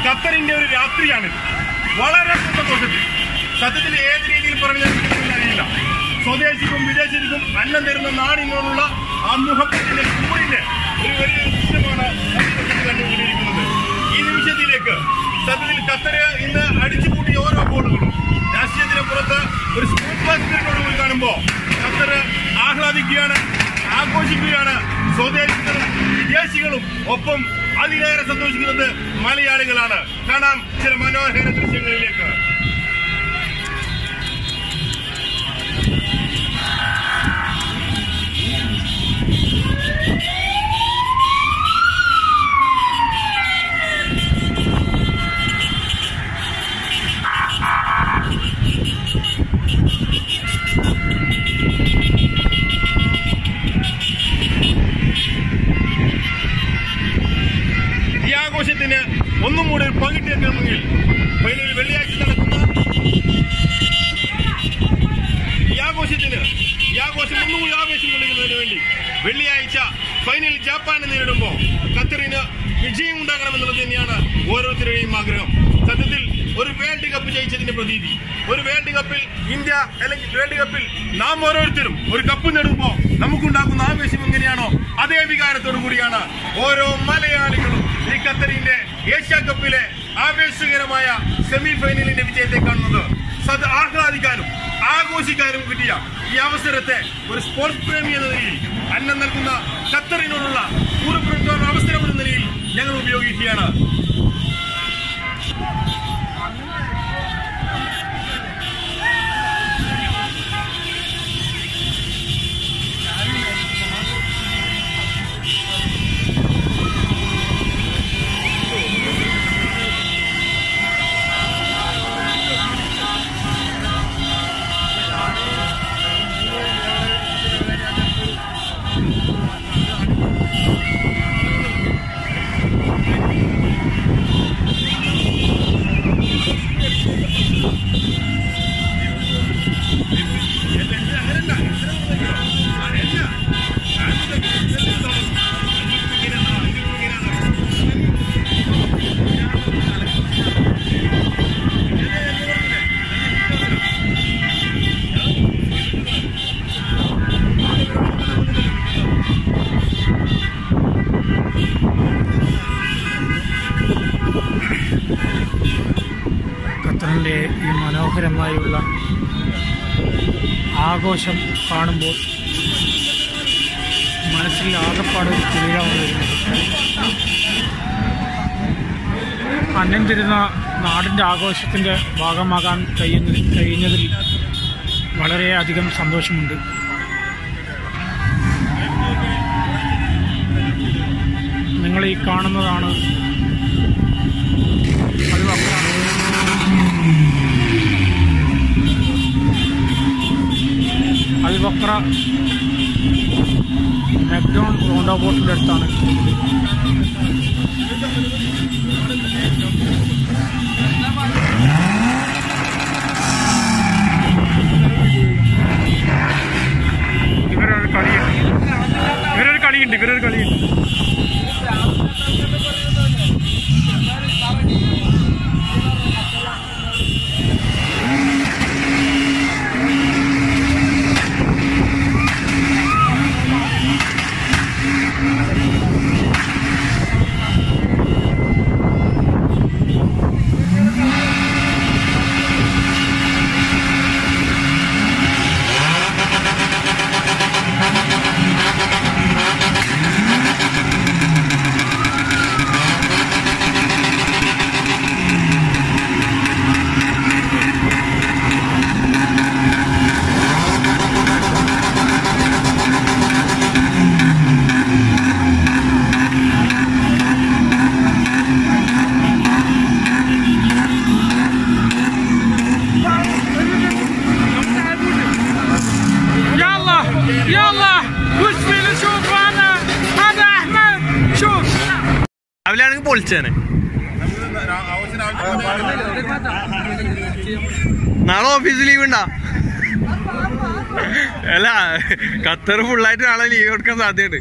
ഖത്തറിന്റെ ഒരു രാത്രിയാണിത് വളരെ സന്തോഷത്തിൽ സത്യത്തിൽ ഏത് രീതിയിൽ പറഞ്ഞാൽ അറിയില്ല സ്വദേശിക്കും വിദേശിക്കും അന്നം തരുന്ന നാടിനോടുള്ള ആ മുഖത്തിന്റെ കൂറിന്റെ ഒരു വലിയ ദൃശ്യമാണ് സത്യത്തിൽ കണ്ടുകൊണ്ടിരിക്കുന്നത് ഈ നിമിഷത്തിലേക്ക് സത്യത്തിൽ ഖത്തര് ഇന്ന് അടിച്ചുകൂട്ടിയ ഓരോ ഗോളുകളും രാഷ്ട്രീയത്തിന് പുറത്ത് ഒരു സ്പോർട്സ് ബാസ്കറ്റിനോട് കാണുമ്പോ ഖത്തറ് ആഹ്ലാദിക്കുകയാണ് ആഘോഷിക്കുകയാണ് സ്വദേശികളും വിദേശികളും ഒപ്പം അതിലേറെ സന്തോഷിക്കുന്നത് മലയാളികളാണ് കാണാം ചില മനോഹര ദൃശ്യങ്ങളിലേക്ക് ഈ ആഘോഷത്തിന് ഒന്നും കൂടി ഒരു പങ്കിട്ടേക്കണമെങ്കിൽ ഫൈനൽ വെള്ളിയാഴ്ച നടക്കുന്ന ഈ ആഘോഷത്തിന് ഈ ആഘോഷം ഒന്നും കൂടി ആവേശം കൊള്ളിക്കുന്നതിന് വേണ്ടി വെള്ളിയാഴ്ച ഫൈനലിൽ ജപ്പാനെ നേരിടുമ്പോൾ ഖത്തറിന് വിജയം ഉണ്ടാകണമെന്നുള്ളത് തന്നെയാണ് ഓരോരുത്തരുടെയും ആഗ്രഹം സത്യത്തിൽ ഒരു വേൾഡ് കപ്പ് ജയിച്ചതിന്റെ പ്രതീതി ഒരു വേൾഡ് കപ്പിൽ ഇന്ത്യ അല്ലെങ്കിൽ വേൾഡ് കപ്പിൽ നാം ഓരോരുത്തരും ഒരു കപ്പ് നേടുമ്പോൾ നമുക്കുണ്ടാകുന്ന ആവേശം എങ്ങനെയാണോ അതേ വികാരത്തോടു കൂടിയാണ് ഓരോ മലയാളികളും ഈ ഖത്തറിന്റെ ഏഷ്യ കപ്പിലെ ആവേശകരമായ സെമി ഫൈനലിന്റെ വിജയത്തെ കാണുന്നത് സത് ആഹ്ലാദിക്കാനും ആഘോഷിക്കാനും കിട്ടിയ ഈ അവസരത്തെ ഒരു സ്പോർട്സ് പ്രേമി എന്ന നിലയിൽ അന്നം നൽകുന്ന ഖത്തറിനോടുള്ള കൂറുപുറത്തുള്ള അവസരം എന്ന നിലയിൽ ഞങ്ങൾ ഉപയോഗിക്കുകയാണ് ഖത്തറിൻ്റെ ഈ മനോഹരമായുള്ള ആഘോഷം കാണുമ്പോൾ മനസ്സിൽ ആകപ്പാട് ഒരു കുളിരാണ് വരുന്നത് അന്നം തരുന്ന നാടിൻ്റെ ആഘോഷത്തിൻ്റെ ഭാഗമാകാൻ കഴിയുന്ന കഴിഞ്ഞതിൽ വളരെയധികം സന്തോഷമുണ്ട് നിങ്ങൾ ഈ കാണുന്നതാണ് അത് അൽവക്ര മെക്ഡോൺ റോണ്ടോ ബോട്ടിൻ്റെ അടുത്താണ് ഇവരൊരു കളിയുണ്ട് ഇവരൊരു കളിയുണ്ട് ഇവരൊരു കളിയുണ്ട് يلا يلا وش في نشوف انا هذا احمد شوف രാവിലെയാണെങ്കിൽ പൊളിച്ചേനെ നാളെ ഓഫീസ് ലീവ് ഉണ്ടാ അല്ല ഖത്തർ ഫുള്ളായിട്ട് നാളെ ലീവ് കൊടുക്കാൻ സാധ്യതയുണ്ട്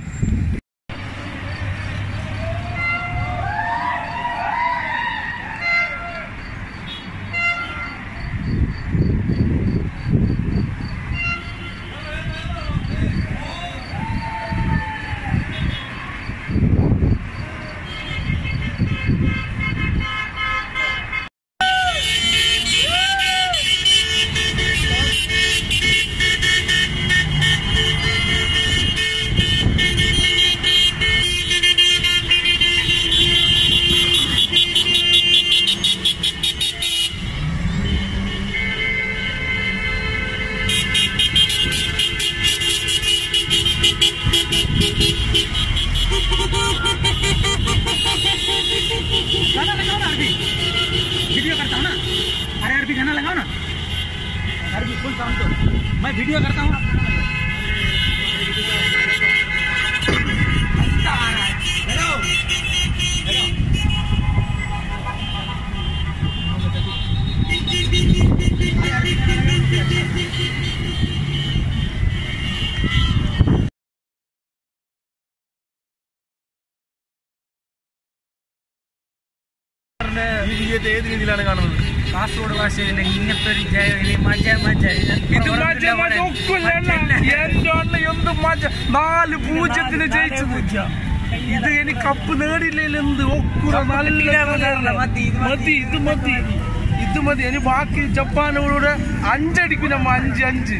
सर बिल्कुल काम तो मैं वीडियो करता हूँ हेलो हेलो ഏത് രീതിയിലാണ് കാണുന്നത് കാസർഗോഡ് ഭാഷയിൽ ഇങ്ങനത്തെ ഒരു ജയ ഇത് മജ മജ ഇത് മജ മജ ഒക്കില്ല എന്താണ് എന്ത് മജ നാല് പൂജ്യത്തിന് ജയിച്ചത് ഇത് എനിക്ക് കപ്പ് നേടിയില്ലെങ്കിൽ എന്ത് ഒക്കുറ നല്ല മതി ഇത് മതി ഇത് മതി ഇനി ബാക്കി ജപ്പാനോട് അഞ്ചടിക്കും നമ്മ അഞ്ച് അഞ്ച്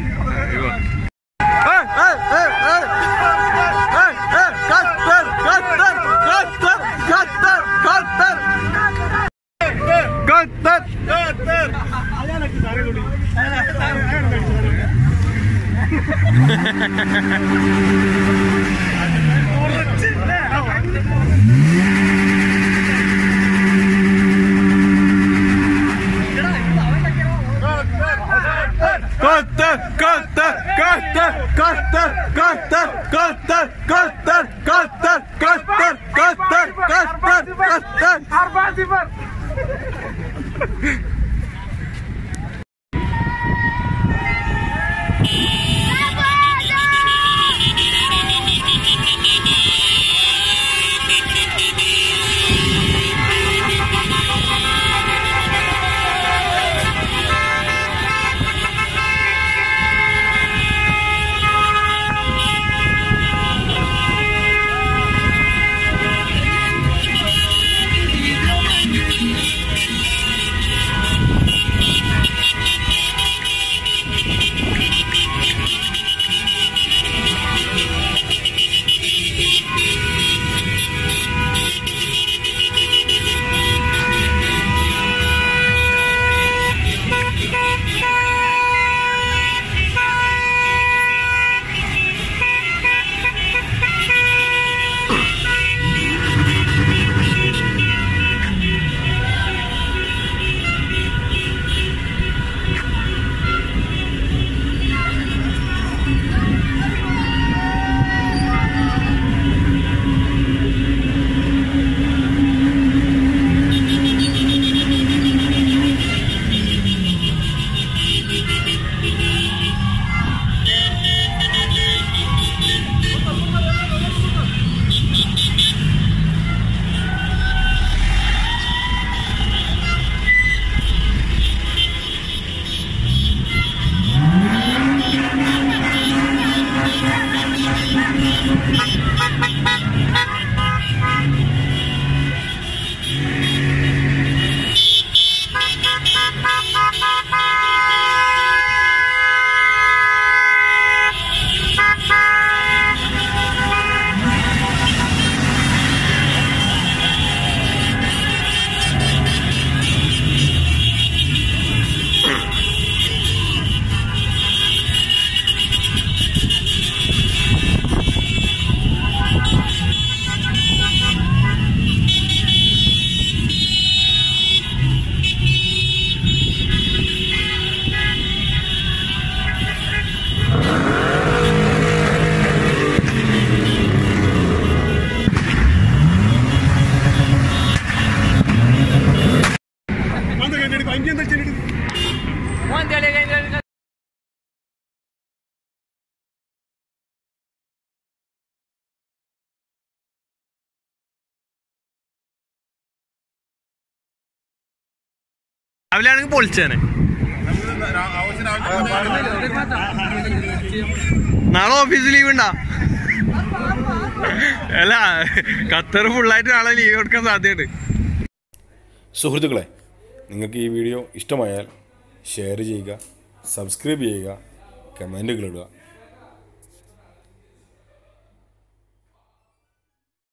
രാവിലെ ആണെങ്കിൽ പൊളിച്ചേനെ നാളെ ഓഫീസ് ലീവ് ഉണ്ടാ അല്ല ഖത്തർ ഫുള്ളായിട്ട് നാളെ ലീവ് കൊടുക്കാൻ സാധ്യതയുണ്ട് സുഹൃത്തുക്കളെ നിങ്ങൾക്ക് ഈ വീഡിയോ ഇഷ്ടമായാൽ ഷെയർ ചെയ്യുക സബ്സ്ക്രൈബ് ചെയ്യുക കമൻറ്റുകൾ ഇടുക